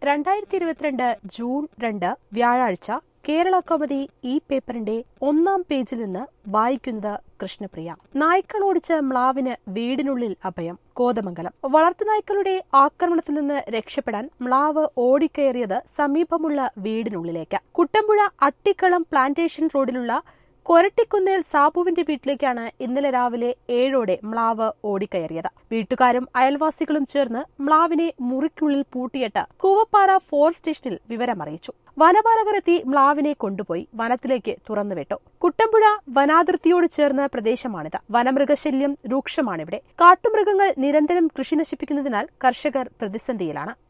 രണ്ടായിരത്തി ഇരുപത്തിരണ്ട് ജൂൺ രണ്ട് വ്യാഴാഴ്ച കേരള കൗമുദി ഈ പേപ്പറിന്റെ ഒന്നാം പേജിൽ നിന്ന് വായിക്കുന്നത് കൃഷ്ണപ്രിയ നായ്ക്കൾ ഓടിച്ച മ്ലാവിന് വീടിനുള്ളിൽ അഭയം കോതമംഗലം വളർത്തുനായ്ക്കളുടെ ആക്രമണത്തിൽ നിന്ന് രക്ഷപ്പെടാൻ മ്ലാവ് ഓടിക്കയറിയത് സമീപമുള്ള വീടിനുള്ളിലേക്ക് കുട്ടമ്പുഴ അട്ടിക്കളം പ്ലാന്റേഷൻ റോഡിലുള്ള കൊരട്ടിക്കുന്നേൽ സാബുവിന്റെ വീട്ടിലേക്കാണ് ഇന്നലെ രാവിലെ ഏഴോടെ മ്ലാവ് ഓടിക്കയറിയത് വീട്ടുകാരും അയൽവാസികളും ചേർന്ന് മ്ലാവിനെ മുറിക്കുള്ളിൽ പൂട്ടിയിട്ട് കൂവപ്പാറ ഫോറസ്റ്റ് സ്റ്റേഷനിൽ വിവരമറിയിച്ചു വനപാലകർ എത്തി മ്ലാവിനെ കൊണ്ടുപോയി വനത്തിലേക്ക് തുറന്നുവിട്ടു കുട്ടമ്പുഴ വനാതിർത്തിയോട് ചേർന്ന പ്രദേശമാണിത് വനമൃഗശല്യം രൂക്ഷമാണിവിടെ കാട്ടുമൃഗങ്ങൾ നിരന്തരം കൃഷി നശിപ്പിക്കുന്നതിനാൽ കർഷകർ പ്രതിസന്ധിയിലാണ്